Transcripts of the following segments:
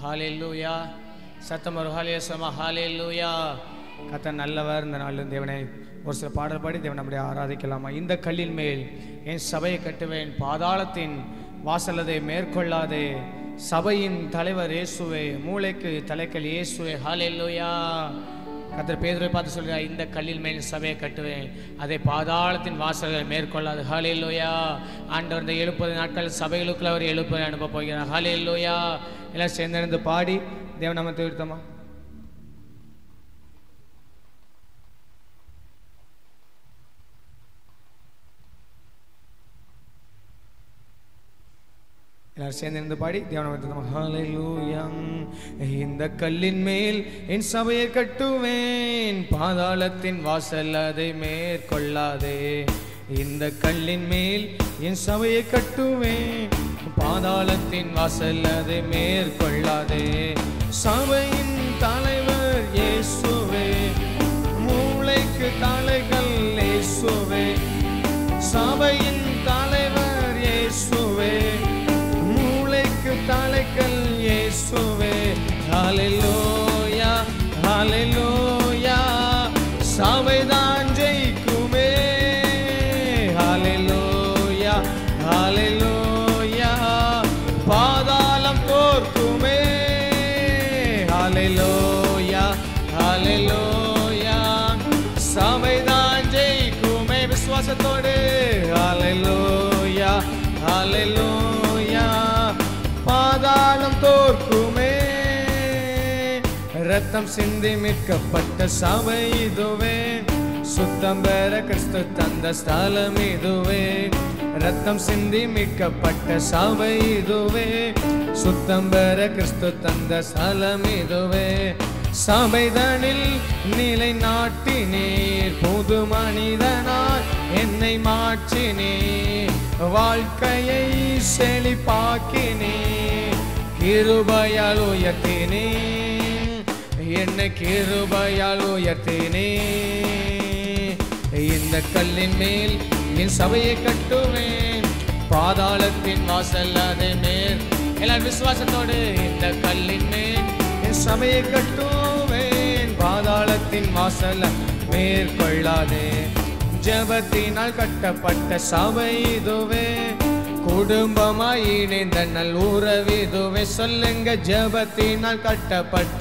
ஹalleluya சத்தம் ஒரு ஹாலே சம ஹalleluya கர்த்தர் நல்லவர் இந்த நாளில் தேவனை ஒரு சில பாடல் பாடி தேவன் நம்முடைய ஆராதிக்கலாமா இந்த கல்லின் மேல் என் சபையை கட்டுவேன் பாதாளத்தின் வாசலதை மேற்கொள்ளாதே சபையின் தலைவர் இயேசுவே மூளைக்கு தலைக்கல் இயேசுவே ஹalleluya கர்த்தர் பேதுரை பார்த்து சொல்கிறார் இந்த கல்லில் மேல் சபையை கட்டுவேன் அதை பாதாளத்தின் வாசல்களை மேற்கொள்ளாது ஹாலே லோயா ஆண்டவர் இந்த எழுப்பது நாட்கள் சபைகளுக்குள்ள அவர் எழுப்பதை அனுப்ப போகிறார் ஹாலே லோயா எல்லாம் சேர்ந்திருந்து பாடி தேவன் நம்ம தீர்த்தமா எல்லாரும் சேர்ந்து இருந்து பாடி தியானம் ஹalleluya இந்த கல்லின் மேல் என் சபையை கட்டுவேன் பாதாளத்தின் வாசல் அதை மேற்கொள்ளாதே இந்த கல்லின் மேல் என் சபையை கட்டுவேன் பாதாளத்தின் வாசல் அதை மேற்கொள்ளாதே சபையின் தலைவர் இயேசுவே மூளைக்கு தலைகள் இயேசுவே சபையின் தலைவர் இயேசுவே மூளைக்கு தலைக்கல் இயேசுவே ஹalleluya ஹalleluya சபைதான் ஜெயிக்குமே ஹalleluya ஹalleluya பாதாளம் தோற்குமே ஹalleluya ஹalleluya சபைதான் ஜெயிக்குமே விசுவாசத்தோடு ஹalleluya ஹalleluya பாதாளம் தோற்குமே ரத்தம் சிந்தி மீட்கப்பட்ட சபை இதுவே சுத்தம் பெற கிறிஸ்து தந்த ஸ்தலம் இதுவே ரத்தம் சிந்தி மீட்கப்பட்ட சபை இதுவே சுத்தம் பெற கிறிஸ்து தந்த ஸ்தலம் இதுவே சபைதனில் நிலை நாட்டினீர் புது மனிதனாய் என்னை மாற்றினீர் வாழ்க்கையை செழிப்பாக்கினீர் கிருபையால் உயர்த்தினே என்னை கிருபையால் உயர்த்தினே இந்த கல்லின் மேல் என் சபையை கட்டுவேன் பாதாளத்தின் வாசல் அதை மேல் எல்லாரும் விசுவாசத்தோடு இந்த கல்லின் மேல் என் சபையை கட்டுவேன் பாதாளத்தின் வாசல் மேற்கொள்ளாதே ஜபத்தினால் கட்டப்பட்ட சபை இதுவே குடும்பமாய் இணைந்த நல் உறவிதுவே சொல்லுங்க ஜபத்தினால் கட்டப்பட்ட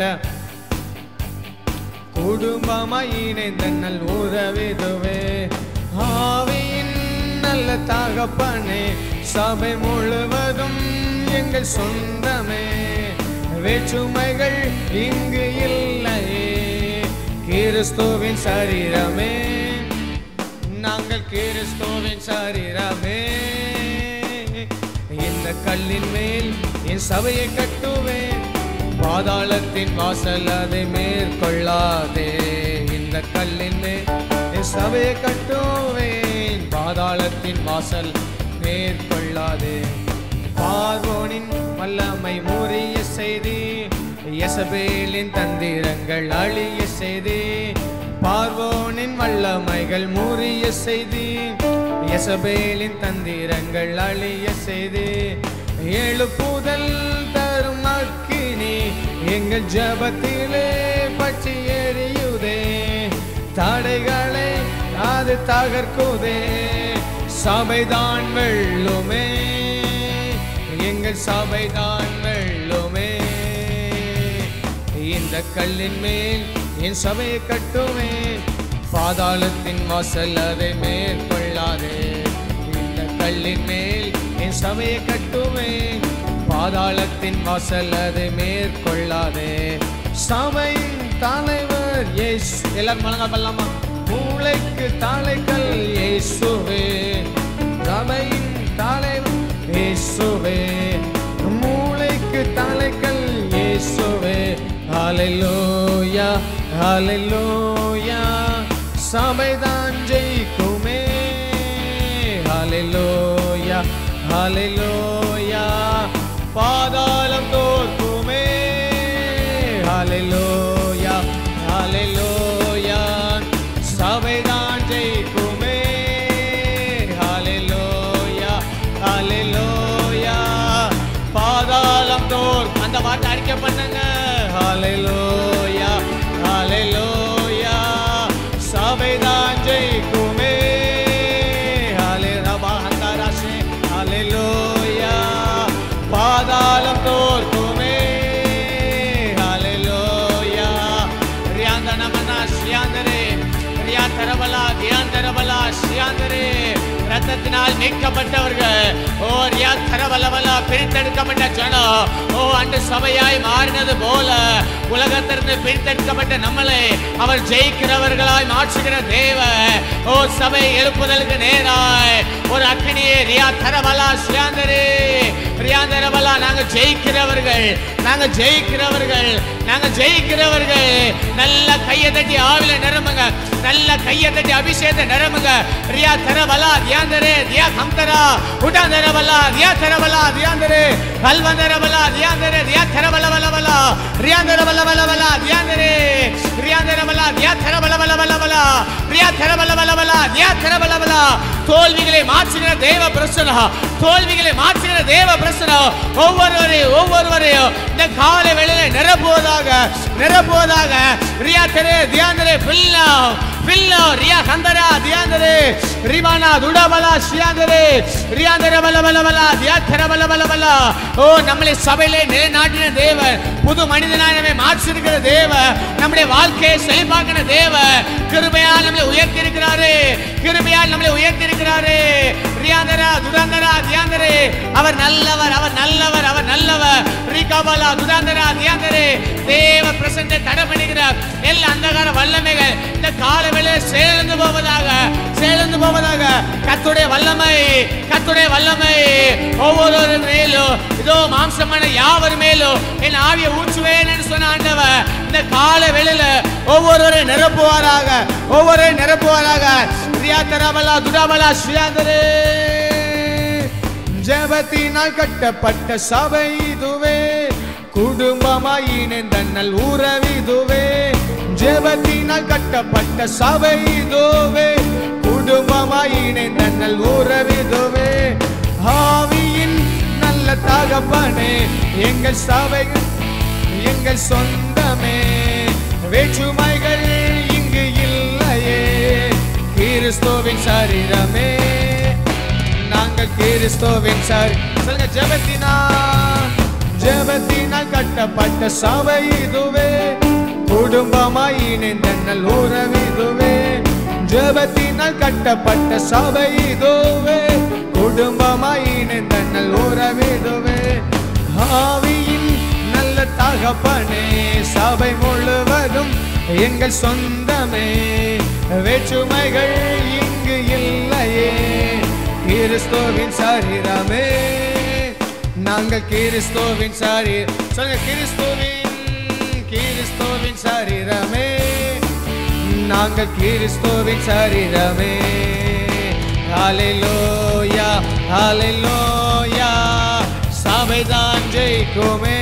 குடும்பமாய் இணைந்த நல் உறவிதுவே ஆவியின் நல்ல தகப்பனே சபை முழுவதும் எங்கள் சொந்தமே வேற்றுமைகள் இங்கு இல்லையே கிறிஸ்துவின் சரீரமே நாங்கள் கிறிஸ்துவின் சரீரமே இந்த கல்லின் மேல் என் சபையை கட்டுவேன் பாதாளத்தின் வாசல் அதை மேற்கொள்ளாதே இந்த கல்லின் மேல் என் சபையை கட்டுவேன் பாதாளத்தின் வாசல் மேற்கொள்ளாதே பார்வோனின் வல்லமை முறிய செய்தி எசபேலின் தந்திரங்கள் அழிய செய்தி பார்வோனின் வல்லமைகள் முறிய செய்தி எசபேலின் தந்திரங்கள் அழிய செய்தி எழுப்புதல் தரும் அக்கினி எங்கள் ஜபத்திலே பற்றி எரியுதே தடைகளை அது தகர்க்குதே சபைதான் வெள்ளுமே எங்கள் சபைதான் வெள்ளுமே இந்த கல்லின் மேல் என் சபையை கட்டுவேன் பாதாளத்தின் வாசல் அதை மேற்கொள்ளாதே இந்த கல்லின் மேல் என் சபையை கட்டுவேன் பாதாளத்தின் வாசல் அதை மேற்கொள்ளாதே சபையின் தலைவர் இயேசு எல்லாரும் மலங்க பண்ணலாமா மூளைக்கு தலைகள் இயேசுவே சபையின் தலைவர் இயேசுவே மூளைக்கு தலைகள் இயேசுவே ஹalleluya ஹalleluya சபைதான் ஜெயிக்குமே ஹalleluya ஹalleluya பாதாளம் தோற்குமே ஹalleluya ஹalleluya சபைதான் ஜெயிக்குமே ஹalleluya ஹalleluya பாதாளம் தோல் அந்த வார்த்தை அறிக்கை பண்ண சபைதான் ஜெயிக்குமே ஹலே ரபா ஹந்தராஷே ஹalleluya பாதாளம் தோற்குமே ஹalleluya ரியாந்தனமனா ஷியாந்தரே ரியாந்தரபலா தியாந்தரபலா ஷியாந்தரே ரத்தத்தினால் மீட்கப்பட்டவர்கள் ஓ ரியா தரவலவலா பிரித்தெடுக்கப்பட்ட ஜனம் ஓ அன்று சபையாய் மாறினது போல உலகத்திலிருந்து பிரித்தெடுக்கப்பட்ட நம்மளை அவர் ஜெயிக்கிறவர்களாய் மாற்றுகிற தேவ ஓ சபை எழுப்புதலுக்கு நேராய் ஒரு அக்னியே ரியா தரவலா சியாந்தரே ரியாந்தரவலா நாங்க ஜெயிக்கிறவர்கள் நாங்க ஜெயிக்கிறவர்கள் நாங்க ஜெயிக்கிறவர்கள் நல்ல கையை தட்டி ஆவில நிரம்புங்க நல்ல கையை தட்டி அபிஷேகத்தை நிரம்புங்க ரியா தரவலா தியாந்தரே தியா கம்தரா உடாந்தரவலா தியா தரவலா தியாந்தரே கல்வந்தரவலா தியாந்தரே தியா தரவலவலவலா ரியாந்தரவலவலவலா தியாந்தரே ரியாந்தரவலா தியா தரவலவலவலவலா ரியா தரவலவலவலா தியா தரவலவலா தோல்விகளை மாற்றுகிற தேவ பிரசனா தோல்விகளை மாற்றுகிற தேவ பிரசனா ஒவ்வொருவரையும் ஒவ்வொருவரையும் இந்த காலை வேளையில நிரப்புவதாக நிரப்புவதாக ரியா தெரே தியாந்தரே பில்லா பில்லா ரியா கந்தரா தியாந்தரே ரிவானா துடபலா சியாந்தரே ரியாந்தர பல பல பல தியாத்தர பல பல பல ஓ நம்மளை சபையிலே நிலைநாட்டின தேவன் புது மனிதனாய் நம்மை மாற்றிருக்கிற தேவ நம்முடைய வாழ்க்கையை செழிப்பாக்கின தேவ கிருபையால் நம்மளை உயர்த்தி இருக்கிறாரு கிருபையால் நம்மளை உயர்த்தி இருக்கிறாரு ரியாந்தரா துராந்தரா தியாந்தரே அவர் நல்லவர் அவர் நல்லவர் அவர் நல்லவர் ரீகாபாலா துராந்தரா தியாந்தரே தேவ பிரசன்னை தடை பண்ணுகிறார் எல்லா அந்தகார வல்லமைகள் இந்த காலவேளை சேர்ந்து போவதாக சேர்ந்து போவதாக கத்துடைய வல்லமை கத்துடைய வல்லமை ஒவ்வொரு மேலும் இதோ மாம்சமான யாவர் மேலும் என் ஆவியை ஊற்றுவேன் என்று சொன்ன ஆண்டவர் இந்த கால வேளையில ஒவ்வொருவரை நிரப்புவாராக ஒவ்வொரு நிரப்புவாராக ரியா தராபலா துடாபலா ஸ்ரீயாந்தரே ஜபத்தினால் கட்டப்பட்ட சபை இதுவே குடும்பமாய் இணைந்த நல் உறவிதுவே ஜெபத்தினால் கட்டப்பட்ட சபை இதுவே குடும்பமாய் இணைந்த நல் உறவிதுவே ஆவியின் நல்ல தகப்பனே எங்கள் சபை எங்கள் சொந்தமே வேற்றுமைகள் இங்கு இல்லையே கிறிஸ்துவின் சரீரமே நாங்கள் கிறிஸ்துவின் சரி சொல்லுங்க ஜெபத்தினால் ஜெபத்தினால் கட்டப்பட்ட சபை இதுவே குடும்பமாய் இணைந்த நல் உறவிதுவே ஜெபத்தினால் கட்டப்பட்ட சபை இதுவே குடும்பமாய் இணைந்த நல் உறவிதுவே ஆவியின் நல்ல தகப்பனே சபை முழுவதும் எங்கள் சொந்தமே வேற்றுமைகள் இங்கு இல்லையே கிறிஸ்துவின் சரீரமே நாங்கள் கிறிஸ்துவின் சரீ சொல்லுங்க கிறிஸ்துவின் கிறிஸ்துவின் சரீரமே நாங்கள் கிறிஸ்துவின் சரீரமே ஹalleluya ஹalleluya சபைதான் ஜெயிக்குமே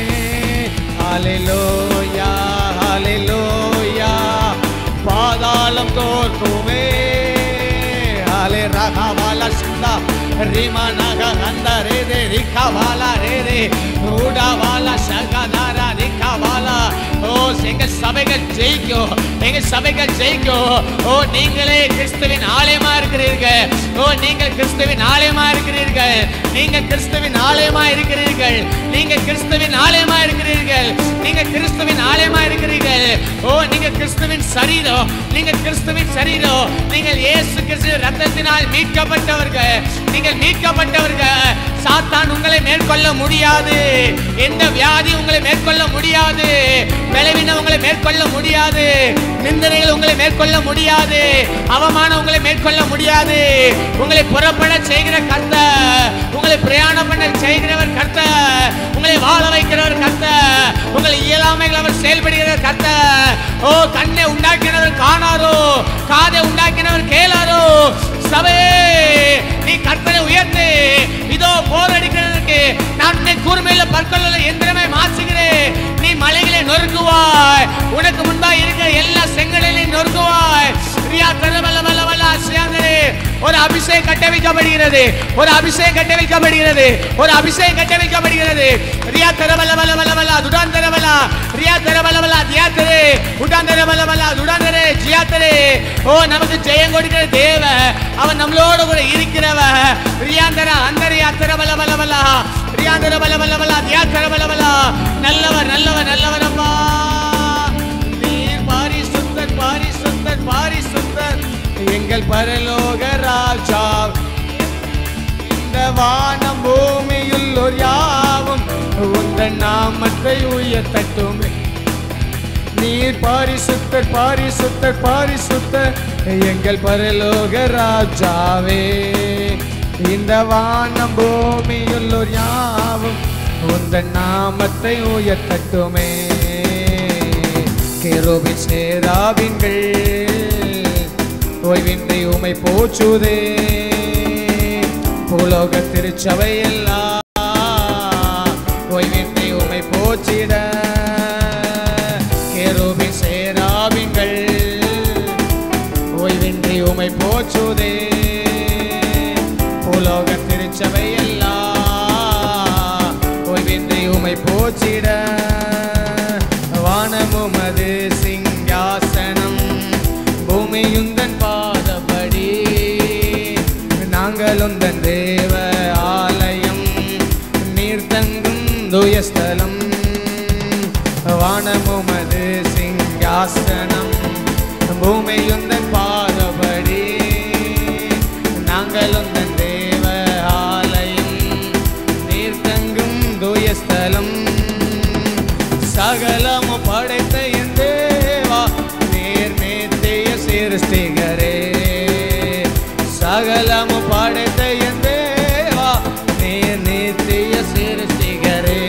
ஹalleluya ஹalleluya பாதாளம் தோற்குமே ஹalலே ரகவால சிந்தா ரிமனக கந்த ரே ரே ரிகவால ரே ரே ஊடாவால சகதாரா ரிகவால ஓ எங்க சபைகள் ஜெயிக்கும் எங்க சபைகள் ஜெயிக்கும் ஓ நீங்களே கிறிஸ்துவின் ஆலயமா இருக்கிறீர்கள் ஓ நீங்கள் கிறிஸ்துவின் ஆலயமா இருக்கிறீர்கள் நீங்க கிறிஸ்துவின் ஆலயமா இருக்கிறீர்கள் நீங்க கிறிஸ்துவின் ஆலயமா இருக்கிறீர்கள் நீங்க கிறிஸ்துவின் ஆலயமா இருக்கிறீர்கள் ஓ நீங்க கிறிஸ்துவின் சரீரம் நீங்க கிறிஸ்துவின் சரீரம் நீங்கள் இயேசு கிறிஸ்து ரத்தத்தினால் மீட்கப்பட்டவர்கள் நீங்கள் மீட்கப்பட்டவர்கள் சாத்தான் உங்களை மேற்கொள்ள முடியாது எந்த வியாதி உங்களை மேற்கொள்ள முடியாது பலவீனம் உங்களை மேற்கொள்ள முடியாது நிந்தனைகள் உங்களை மேற்கொள்ள முடியாது அவமானம் உங்களை மேற்கொள்ள முடியாது உங்களை புறப்பட செய்கிற கர்த்தர் உங்களை பிரயாணம் பண்ண செய்கிறவர் கர்த்தர் உங்களை வாழ வைக்கிறவர் கர்த்தர் உங்களை இயலாமைகள் அவர் செயல்படுகிறவர் கர்த்தர் ஓ கண்ணை உண்டாக்கினவர் காணாரோ காதை உண்டாக்கினவர் கேளாரோ சபையே நீ கர்த்தரை உயர்த்து இதோ போர் அடிக்கிறதுக்கு நான் உன்னை கூர்மையில பற்கொள்ள எந்திரமே மாற்றுகிறேன் நீ மலைகளை நொறுக்குவாய் உனக்கு முன்பா இருக்கிற எல்லா செங்கலையும் நொறுக்குவாய் ரியா தரவல வல வல சியாந்தரே ஒரு அபிஷேகம் கட்ட வைக்கப்படுகிறது ஒரு அபிஷேகம் கட்ட வைக்கப்படுகிறது ஒரு அபிஷேகம் கட்ட வைக்கப்படுகிறது ரியா தரவல வல வல வல துடான் தரவல ரியா தரவல வல தியாத்தரே உடான் தரவல வல துடான் ஜியாத்தரே ஓ நமக்கு ஜெயம் கொடுக்கிற தேவ அவன் நம்மளோட கூட இருக்கிறவ ரியாந்தர அந்தரியா தரவல வல வல ரியாந்தர வல வல வல தியாத்தர வல வல நல்லவர் நல்லவர் நல்லவர் அம்மா நீர் பாரிசுத்தர் பாரிசுத்தர் பாரிசுத்தர் எங்கள் பரலோக ராஜா இந்த வானம் பூமியில் ஒரு யாவும் உந்தன் நாமத்தை உயர்த்தட்டுமே நீர் பாரிசுத்தர் பாரிசுத்தர் பாரிசுத்தர் எங்கள் பரலோக ராஜாவே இந்த வானம் பூமியில் ஒரு யாவும் உந்தன் நாமத்தை உயர்த்தட்டுமே கேரோபின் சேராவின்கள் ஓய்வின்றி உமை போச்சுதே பூலோக திருச்சபை எல்லாம் ஓய்வின்றி உமை போச்சிட கேரோபின் சேராவின்கள் ஓய்வின்றி உமை போச்சுதே பூலோக திருச்சபை எல்லாம் ஓய்வின்றி உமை போச்சிட வானமுமது சிங்காசனம் பூமியுந்தன் பாதபடி நாங்கள் உந்தன் தேவ ஆலயம் நீர் தங்கும் துயஸ்தலம் வானமுமது சிங்காசனம் பூமியுந்தன் பாதபடி நாங்கள் உந்தன் தேவ ஆலயம் நீர் தங்கும் துயஸ்தலம் சகலமு படைத்த என் தேவா நீர் நேத்திய சிருஷ்டிகரே சகலமு படைத்த என் தேவா நீர் நித்திய சிருஷ்டிகரே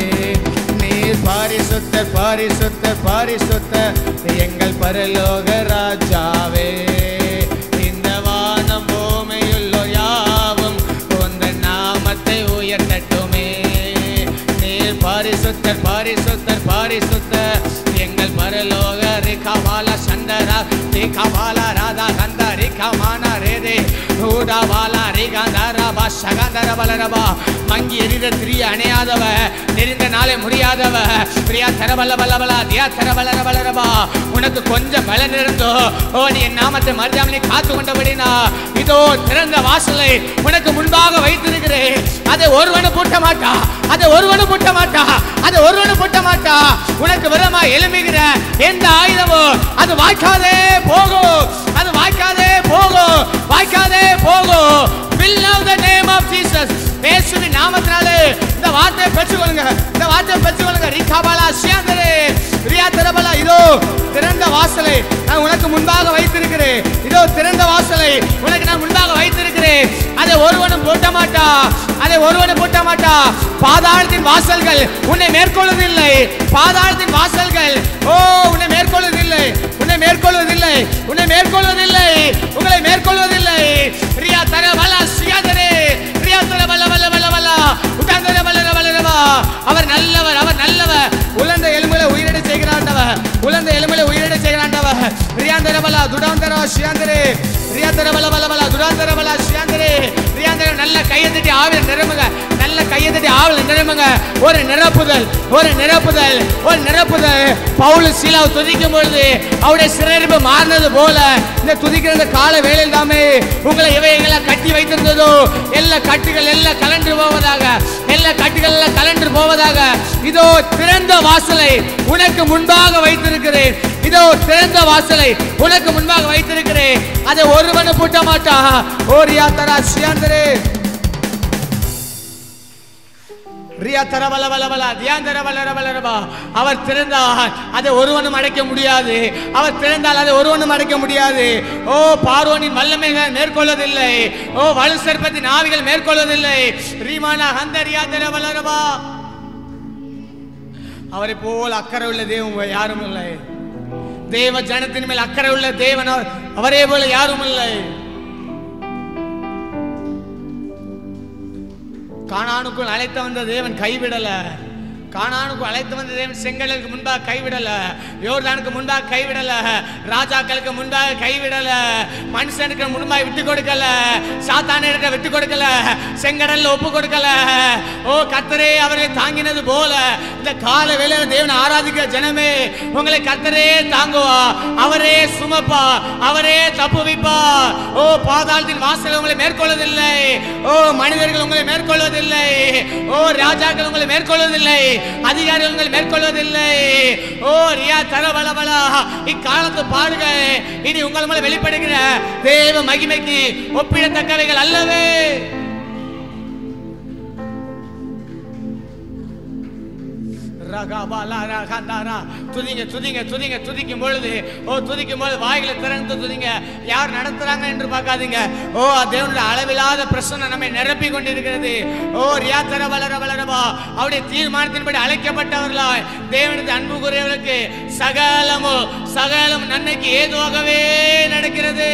நீர் பாரிசுத்தர் பாரிசுத்தர் பாரிசுத்தர் எங்கள் பரலோக ராஜாவே இந்த வானம் பூமியுள்ளோ யாவும் உந்தன் நாமத்தை உயர்த்தட்டுமே நீர் பாரிசுத்தர் பாரிசுத்தர் பாரிசுத்தர் எங்கள் பரலோக ரிகவால சந்தரா ரிகவால ராதா கந்த ரிகமான ரேதே ஊடாவால ரிகந்தர சகந்தர பலரபா மங்கி எரித திரிய அணையாதவ நெறிந்த நாளே முடியாதவ பிரியா தரபல பலபலா தியா தரபலர பலரபா உனக்கு கொஞ்சம் பலன் இருந்தோ ஓ நீ என் நாமத்தை மறுஜாமலை காத்து கொண்டபடினா இதோ திறந்த வாசலை உனக்கு முன்பாக வைத்திருக்கிறேன் அதை ஒருவனு பூட்ட மாட்டா அதை ஒருவனு பூட்ட மாட்டா அதை ஒருவனு பூட்ட மாட்டா உனக்கு விரமா எழும்புகிற எந்த ஆயுதமோ அது வாய்க்காதே போகும் அது வாய்க்காதே போகும் வாய்க்காதே போகும் will know the name of Jesus இயேசுவின் நாமத்தினாலே இந்த வார்த்தையை பெற்றுக்கொள்ளுங்க இந்த வார்த்தையை பெற்றுக்கொள்ளுங்க ரிகாபாலா சியாந்தரே ரியா தரபலா இதோ திறந்த வாசலை நான் உனக்கு முன்பாக வைத்திருக்கிறேன் இதோ திறந்த வாசலை உனக்கு நான் முன்பாக வைத்திருக்கிறேன் அதை ஒருவனும் பூட்ட மாட்டா அதை ஒருவனும் பூட்ட மாட்டா பாதாளத்தின் வாசல்கள் உன்னை மேற்கொள்வதில்லை பாதாளத்தின் வாசல்கள் ஓ உன்னை மேற்கொள்வதில்லை உன்னை மேற்கொள்வதில்லை உன்னை மேற்கொள்வதில்லை உங்களை மேற்கொள்வதில்லை ரியா தர வலா சியாதரே ரியா தர வல வல வல வல உட்டாந்தர வலர வலரவா அவர் நல்லவர் அவர் நல்லவர் உலர்ந்த எலும்புல உயிரிட செய்கிறாண்டவர் உலர்ந்த எலும்புல உயிரிட செய்கிறாண்டவர் ரியாந்தர வல துடாந்தர சியாந்தரே ரியாந்தர வல வல வல துடாந்தர வல சியாந்தரே ரியாந்தர நல்ல கையை தட்டி ஆவில நிரம்புங்க நல்ல கையை தட்டி ஆவில நிரம்புங்க ஒரு நிரப்புதல் ஒரு நிரப்புதல் ஒரு நிரப்புதல் பவுல் சீலாவை துதிக்கும் பொழுது அவருடைய சிறப்பு மாறினது போல இந்த துதிக்கிற இந்த கால வேளையில் தாமே உங்களை இவையெல்லாம் கட்டி வைத்திருந்ததோ எல்லா கட்டுகள் எல்லாம் கலண்டு போவதாக எல்லா கட்டுகள் எல்லாம் கலண்டு போவதாக இதோ திறந்த வாசலை உனக்கு முன்பாக வைத்திருக்கிறேன் இதோ திறந்த வாசலை உனக்கு முன்பாக வைத்திருக்கிறேன் அதை ஒருவனு பூட்ட மாட்டா ஓரியா தரா சியாந்தரே ரியா தரவல வல வல தியாந்தர வலர வலரபா அவர் திறந்தார் அதை ஒருவனும் அடைக்க முடியாது அவர் திறந்தால் அதை ஒருவனும் அடைக்க முடியாது ஓ பார்வோனின் வல்லமைகள் மேற்கொள்வதில்லை ஓ வலு சர்ப்பத்தின் ஆவிகள் மேற்கொள்வதில்லை ரீமானா ஹந்த ரியாந்தர வலரபா அவரை போல் அக்கறை உள்ள தேவன் யாரும் இல்லை தேவ ஜனத்தின் மேல் அக்கறை உள்ள தேவன் அவர்- அவரே போல யாரும் இல்லை கானானுக்குள் அழைத்த வந்த தேவன் கைவிடல கானானுக்கு அழைத்து வந்த தேவன் செங்கடலுக்கு முன்பாக கைவிடல யோர்தானுக்கு முன்பாக கைவிடல ராஜாக்களுக்கு முன்பாக கைவிடல மனுஷனுக்கு முன்பாக விட்டு கொடுக்கல சாத்தானிற்கு விட்டு கொடுக்கல செங்கடல்ல ஒப்பு கொடுக்கல ஓ கர்த்தரே அவரை தாங்கினது போல இந்த கால வேளையில தேவனை ஆராதிக்கிற ஜனமே உங்களை கர்த்தரே தாங்குவா அவரே சுமப்பா அவரே தப்புவிப்பா ஓ பாதாளத்தின் வாசல் உங்களை மேற்கொள்வதில்லை ஓ மனிதர்கள் உங்களை மேற்கொள்வதில்லை ஓ ராஜாக்கள் உங்களை மேற்கொள்வதில்லை அதிகாரிகள் உங்களை மேற்கொள்வதில்லை ஓ ரியா தர பலபலா இக்காலத்து பாடுகள் இனி உங்கள் மூலம் வெளிப்படுகிற தேவ மகிமைக்கு ஒப்பிடத்தக்கவைகள் அல்லவே ரகாபாலா ரகாந்தாரா. துதிங்க துதிங்க துதிங்க துதிக்கும் பொழுது ஓ துதிக்கும் பொழுது வாய்களை திறந்து துதிங்க யார் நடத்துறாங்க என்று பார்க்காதீங்க ஓ தேவனுடைய அளவில்லாத பிரசன்னம் நம்மை நிரப்பி கொண்டிருக்கிறது ஓ ரியாத்தர வளர வளரவா அவருடைய தீர்மானத்தின்படி அழைக்கப்பட்டவர்களா தேவனுடைய அன்பு கூறியவர்களுக்கு சகலமோ சகலம் நன்மைக்கு ஏதுவாகவே நடக்கிறது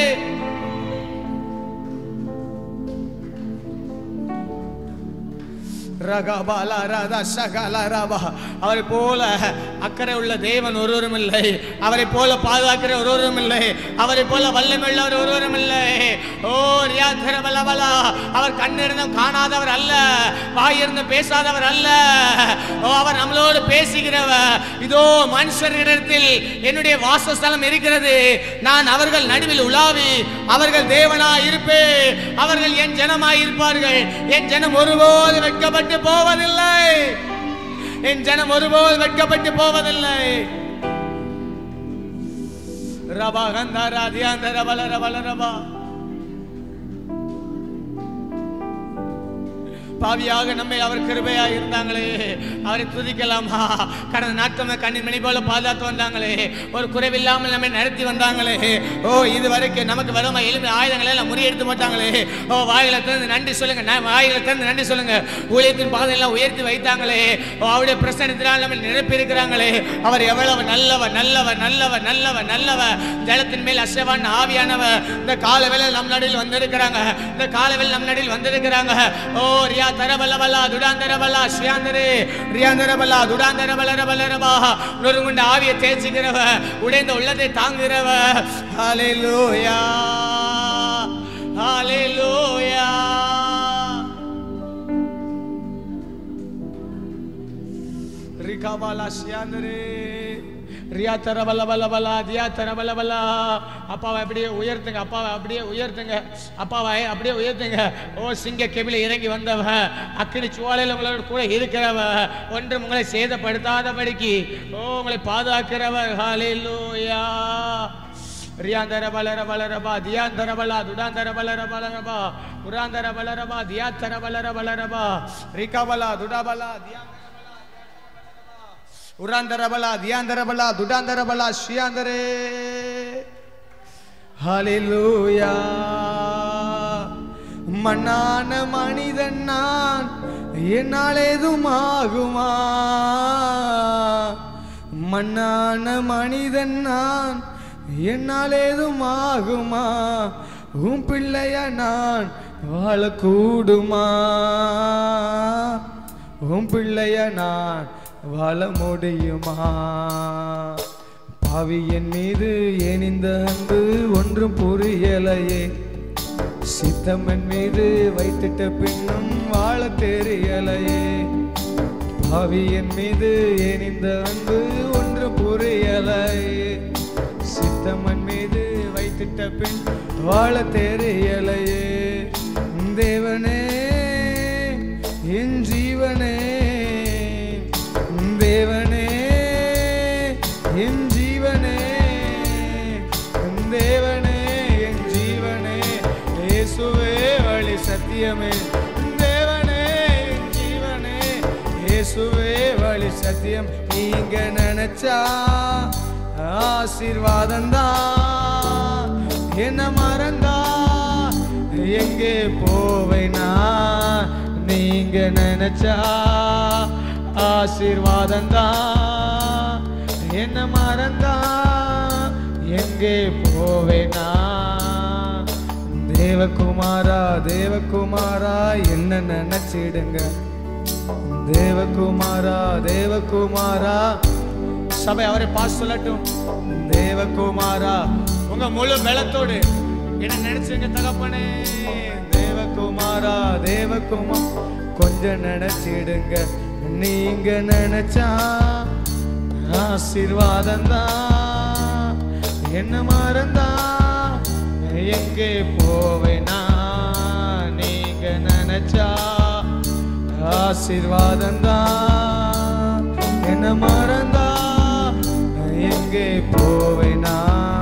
ரகபாலா ராதா சகலா ராபா அவரை போல அக்கறை உள்ள தேவன் ஒருவரும் இல்லை அவரை போல பாதுகாக்கிற ஒருவரும் இல்லை அவரை போல வல்லமையுள்ளவர் ஒருவரும் இல்லை ஓ ரியாதர பலபலா அவர் கண்ணிருந்தும் காணாதவர் அல்ல வாயிருந்தும் பேசாதவர் அல்ல ஓ அவர் நம்மளோடு பேசுகிறவர் இதோ மனுஷர்களிடத்தில் என்னுடைய வாசஸ்தலம் இருக்கிறது நான் அவர்கள் நடுவில் உலாவி அவர்கள் தேவனா இருப்பே அவர்கள் என் ஜனமாய் இருப்பார்கள் என் ஜனம் ஒருபோது வெட்கப்பட்டு போவதில்லை என் ஜனம் ஒருபோது வெட்கப்பட்டு போவதில்லை ரபா கந்தாரா தியாந்தர வளர வளரபா பாவியாக நம்மை அவர் கிருபையா இருந்தாங்களே அவரை துதிக்கலாமா கடந்த நாட்கள் கண்ணின் மணி போல பாதுகாத்து வந்தாங்களே ஒரு குறைவில்லாமல் நம்மை நடத்தி வந்தாங்களே ஓ இது வரைக்கும் நமக்கு வரும் எளிமை ஆயுதங்களை எல்லாம் முறியெடுத்து போட்டாங்களே ஓ வாயில திறந்து நன்றி சொல்லுங்க ந- வாயில திறந்து நன்றி சொல்லுங்க ஊழியத்தின் பாதையெல்லாம் உயர்த்தி வைத்தாங்களே ஓ அவருடைய பிரசனத்தினால் நம்ம நிரப்பி இருக்கிறாங்களே அவர் எவ்வளவு நல்லவர் நல்லவர் நல்லவர் நல்லவர் நல்லவர் ஜலத்தின் மேல் அசைவான் ஆவியானவர் இந்த கால வேளையில் நம் நடுவில் வந்திருக்கிறாங்க இந்த கால வேளையில் நம் நடுவில் வந்திருக்கிறாங்க ஓ ரியா தரபல பலா துடாந்தர பலா ஸ்ரீயாந்தரே ரியாந்தர பலா துடாந்தர பலர பலரபா நொறுங்குண்ட ஆவியை தேய்ச்சிக்கிறவ உடைந்த உள்ளத்தை தாங்குகிறவ ஹalleluya ஹalleluya ரிகாபாலா ஸ்ரீயாந்தரே ரியா தர பல பல பலா தியா தர பல பலா அப்பாவை அப்படியே உயர்த்துங்க அப்பாவை அப்படியே உயர்த்துங்க அப்பாவை அப்படியே உயர்த்துங்க ஓ சிங்க கெபில இறங்கி வந்தவ அக்கினி சுவாலையில் உங்களோட கூட இருக்கிறவ ஒன்றும் உங்களை சேதப்படுத்தாதபடிக்கு ஓ உங்களை பாதுகாக்கிறவர் ஹalleluya ரியாந்தர பலர பலரபா தியாந்தர பலா துடாந்தர பலர பலரபா புராந்தர பலரபா தியாத்தர பலர பலரபா ரிகபலா துடாபலா தியாந்தர உராந்தரபலா தியாந்தரபலா துடாந்தரபலா ஸ்ரீயாந்தரே ஹalleluya மண்ணான மனிதன் நான் என்னால் ஏதும் ஆகுமா மண்ணான மனிதன் நான் என்னால் ஏதும் ஆகுமா உன் பிள்ளைய நான் வாழக்கூடுமா உன் பிள்ளைய நான் வாழ முடியுமா பாவியன் மீது ஏன் இந்த அன்பு ஒன்றும் புரியலையே சித்தம்மன் மீது வைத்திட்ட பின்னும் வாழ தெரியலையே பாவியன் மீது ஏன் இந்த அன்பு ஒன்று புரியலையே சித்தம்மன் மீது வைத்திட்ட பின் வாழ தெரியலையே தேவனே என் ஜீவனே தேவனே என் ஜீவனே தேவனே என் ஜீவனே இயேசுவே வழி சத்தியமே தேவனே என் ஜீவனே இயேசுவே வழி சத்தியம் நீங்க நினைச்சா ஆசீர்வாதம் தான் என்ன மறந்தா எங்கே போவேனா நீங்க நினைச்சா ஆசீர்வாதம் தான் என்ன மறந்தா எங்கே போவேனா தேவகுமாரா தேவகுமாரா என்ன நினைச்சிடுங்க தேவகுமாரா தேவகுமாரா சபை அவரை பார்த்து சொல்லட்டும் தேவகுமாரா உங்க முழு பலத்தோடு என்ன நினைச்சுங்க தகப்பனே தேவகுமாரா தேவகுமா கொஞ்சம் நினைச்சிடுங்க நீங்க நினைச்சா ஆசீர்வாதம் தான் என்ன மறந்தா எங்கே போவேனா நீங்க நினைச்சா ஆசீர்வாதம் தான் என்ன மறந்தா எங்கே போவேனா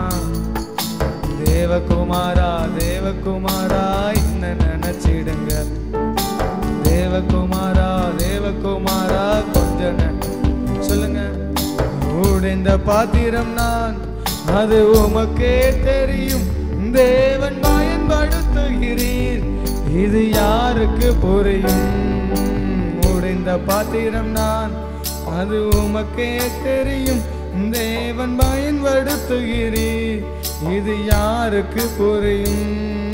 தேவகுமாரா தேவகுமாரா என்ன நினைச்சிடுங்க தேவகுமாரா தேவகுமாரா கொஞ்சம் நெ- சொல்லுங்க உடைந்த பாத்திரம் நான் அது உமக்கே தெரியும் தேவன் பயன்படுத்துகிறீர் இது யாருக்கு புரியும் உடைந்த பாத்திரம் நான் அது உமக்கே தெரியும் தேவன் பயன்படுத்துகிறீர் இது யாருக்கு புரியும்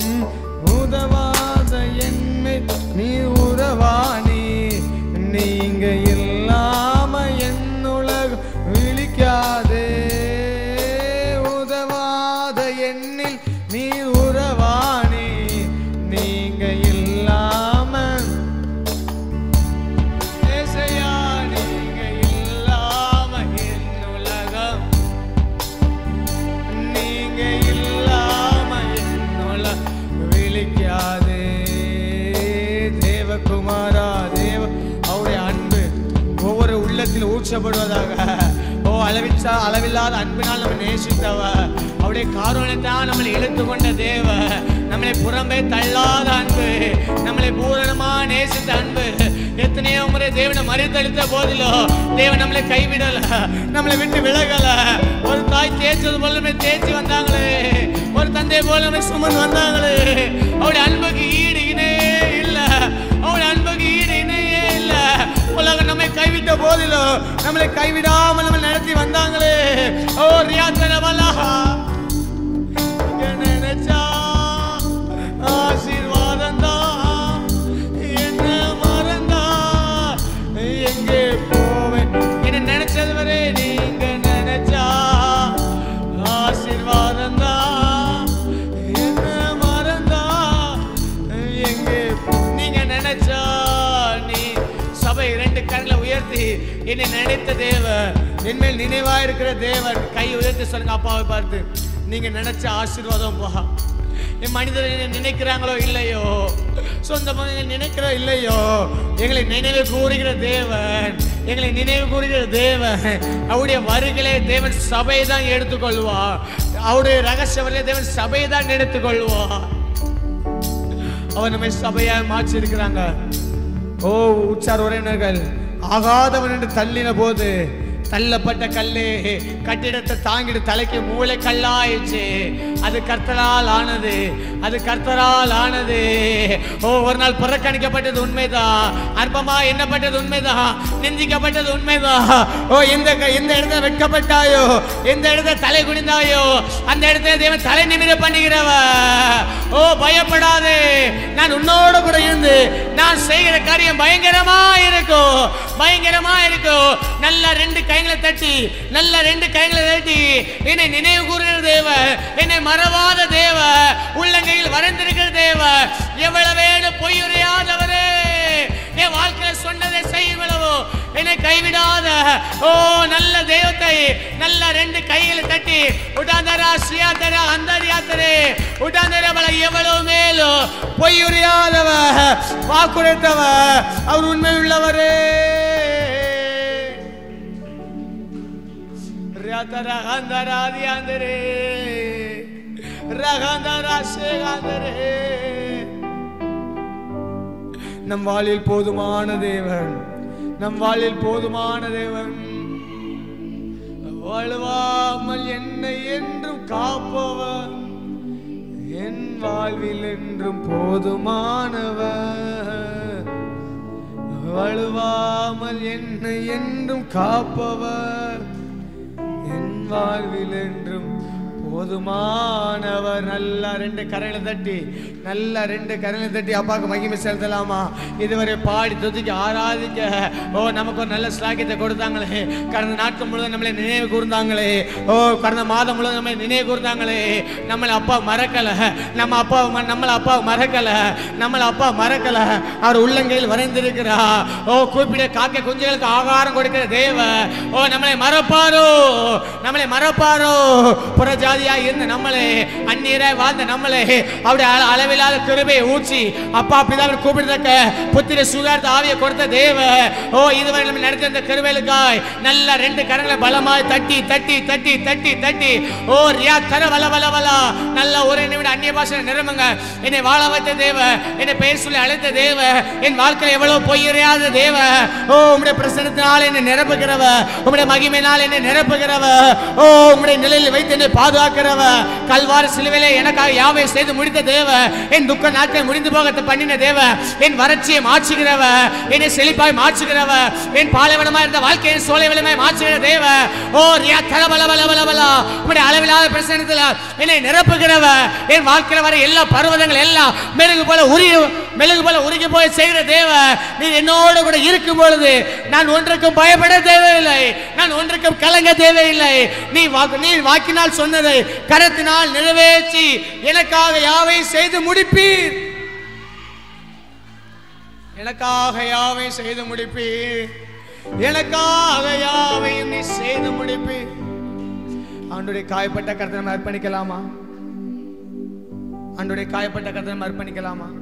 உதவாத என்னை நீ உறவானி நீங்க இல்லாம என் உலகம் விழிக்காதே உதவாத எண்ணில் நீ உறவானி நீங்க இல்லாம ஏசையா, நீங்க இல்லாம என் உலகம் நீங்க இல்லாம என்னோல விழிக்காதே தேவகுமாரா தேவ அவருடைய அன்பு ஒவ்வொரு உள்ளத்தில் ஊற்றப்படுவதாக ஓ அளவிச்சா அளவில்லாத அன்பினால் நம்ம நேசித்தவ அவருடைய காரணத்தான் நம்மளை இழுத்து கொண்ட தேவ நம்மளை புறம்பே தள்ளாத அன்பு நம்மளை பூரணமா நேசித்த அன்பு எத்தனையோ முறை தேவனை மறித்தளித்த போதிலோ தேவன் நம்மளை கைவிடல நம்மளை விட்டு விலகல ஒரு தாய் தேய்ச்சது போல நம்மை தேய்ச்சி வந்தாங்களே ஒரு தந்தை போல நம்மை சுமந்து வந்தாங்களே அவருடைய அன்புக்கு ஈடு இணையே இல்ல அவருடைய அன்புக்கு ஈடு இணையே இல்ல உலகம் நம்மை கைவிட்ட போதிலோ நம்மளை கைவிடாமல் நம்ம நடத்தி வந்தாங்களே ஓ ரியாத்தன வல்லஹா இங்க நினைச்சா ஆசீர்வாதம் தான் என்ன மறந்தா எங்கே போவேன் என்ன நினைச்சது வரை நீங்க நினைச்சா ஆசீர்வாதம் தான் என்ன மறந்தா எங்கே போ- நீங்க நினைச்சா நீ சபை ரெண்டு கண்களை உயர்த்தி என்னை நினைத்த தேவன் என்மேல் நினைவா இருக்கிற தேவன் கை உயர்த்தி சொல்லுங்க அப்பாவை பார்த்து நீங்க நினைச்ச ஆசீர்வாதம் பா என் மனிதர் என்ன நினைக்கிறாங்களோ இல்லையோ சொந்த மனிதன் நினைக்கிறோ இல்லையோ எங்களை நினைவு கூறுகிற தேவன் எங்களை நினைவு கூறுகிற தேவன் அவருடைய வருகிலே தேவன் சபையை தான் எடுத்துக்கொள்வார் அவருடைய ரகசிய வருகிற தேவன் சபையை தான் எடுத்துக்கொள்வார் அவர் நம்மை சபையா மாற்றி இருக்கிறாங்க ஓ உச்சார் உறவினர்கள் ஆகாதவன் என்று தள்ளின போது தள்ளப்பட்ட கல்லே கட்டிடத்தை தாங்கிட்டு தலைக்கு மூளை கல்லாயிடுச்சு அது கர்த்தரால் ஆனது அது கர்த்தரால் ஆனது ஓ ஒரு நாள் புறக்கணிக்கப்பட்டது உண்மைதான் அற்பமா எண்ணப்பட்டது உண்மைதான் நிந்திக்கப்பட்டது உண்மைதான் ஓ எந்த க- எந்த இடத்துல வெட்கப்பட்டாயோ எந்த இடத்துல தலை குனிந்தாயோ அந்த இடத்துல தேவன் தலை நிமிர பண்ணுகிறவ ஓ பயப்படாதே நான் உன்னோட கூட இருந்து நான் செய்கிற காரியம் பயங்கரமா இருக்கும் பயங்கரமா இருக்கும் நல்ல ரெண்டு கைகளை தட்டி நல்ல ரெண்டு கைகளை தட்டி என்னை நினைவு கூறுகிற தேவ என்னை மறவாத தேவ உள்ளங்கையில் வரைந்திருக்கிற தேவ எவ்வளவேடு பொய்யுரையாதவரே என் வாழ்க்கையில சொன்னதை செய்யுங்களவோ என்னை கைவிடாத ஓ நல்ல தெய்வத்தை நல்ல ரெண்டு கைகளை தட்டி உடாந்தரா சியாத்தரா அந்தரியாத்தரே உடாந்தர பல எவ்வளவு மேலும் பொய்யுரையாதவ வாக்குரைத்தவ அவர் உண்மை உள்ளவரே ரதரா அந்தரா தியாந்தரே ரகந்தரா சேகாந்தரே நம் வாழில் போதுமான தேவன் நம் வாழில் போதுமான தேவன் வழுவாமல் என்னை என்றும் காப்பவர் என் வாழ்வில் என்றும் போதுமானவர் வழுவாமல் என்னை என்றும் காப்பவர் என் வாழ்வில் என்றும் போதுமானவர் நல்லா ரெண்டு கரையில தட்டி நல்லா ரெண்டு கரையில தட்டி அப்பாவுக்கு மகிமை செலுத்தலாமா இதுவரை பாடி துதிக்க ஆராதிக்க ஓ நமக்கு ஒரு நல்ல ஸ்லாக்கியத்தை கொடுத்தாங்களே கடந்த நாட்கள் முழுவதும் நம்மளை நினைவு கூர்ந்தாங்களே ஓ கடந்த மாதம் முழுவதும் நம்மளை நினைவு கூர்ந்தாங்களே நம்மளை அப்பா மறக்கல நம்ம அப்பா நம்மளை அப்பா மறக்கல நம்மளை அப்பா மறக்கல அவர் உள்ளங்கையில் வரைந்திருக்கிறா ஓ கூப்பிட காக்க குஞ்சுகளுக்கு ஆகாரம் கொடுக்கிற தேவ ஓ நம்மளை மறப்பாரோ நம்மளை மறப்பாரோ புறஜாதியா இருந்த நம்மளே அந்நியராய் வாழ்ந்த நம்மளே அவருடைய அள- அளவில்லாத கிருபையை ஊற்றி அப்பா பிதாவின் கூப்பிடுறக்க புத்திர சுகார்த்த ஆவியை கொடுத்த தேவ ஓ இதுவரை நம்ம நடத்த இந்த கிருபைகளுக்காய் நல்ல ரெண்டு கரங்களை பலமாய் தட்டி தட்டி தட்டி தட்டி தட்டி ஓ ரியா தர வல வல வல நல்ல ஒரு நிமிடம் அந்நிய பாஷை நிரம்புங்க என்னை வாழ வைத்த தேவ என்னை பெயர் சொல்லி அழைத்த தேவ என் வாழ்க்கையில் எவ்வளவு பொய்யறியாத தேவ ஓ உம்முடைய பிரசனத்தினால் என்னை நிரப்புகிறவ உம்முடைய மகிமையினால் என்னை நிரப்புகிறவ ஓ உம்முடைய நிலையில் வைத்து என்னை பாதுகாக்கிறவ கல்வாரி சிலுவையிலே எனக்காக யாவை செய்து முடித்த தேவ என் துக்க நாட்கள் முடிந்து போக பண்ணின தேவ என் வறட்சியை மாற்றுகிறவ என்னை செழிப்பாய் மாற்றுகிறவ என் பாலைவனமாய் இருந்த வாழ்க்கையை சோலைவனமாய் மாற்றுகிற தேவ ஓ ரியா தல பல பல பல பல உம்முடைய அளவில்லாத பிரசனத்தில் என்னை நிரப்புகிறவ என் வாழ்க்கையில் வர எல்லா பருவதங்கள் எல்லாம் மெழுகு போல உருகி மெழுகு போல உருகி போய் செய்கிற தேவ நீ என்னோடு கூட இருக்கும் பொழுது நான் ஒன்றுக்கும் பயப்பட தேவையில்லை நான் ஒன்றுக்கும் கலங்க தேவையில்லை நீ வாக்கு நீ வாக்கினால் சொன்னதை கரத்தினால் நிறைவேற்றி எனக்காக யாவை செய்து முடிப்பீர் எனக்காக யாவை செய்து முடிப்பீர் எனக்காக யாவையும் நீ செய்து முடிப்பீர் ஆண்டுடைய காயப்பட்ட கருத்தை நம்ம அர்ப்பணிக்கலாமா ஆண்டுடைய காயப்பட்ட கருத்தை நம்ம அர்ப்பணிக்கலாமா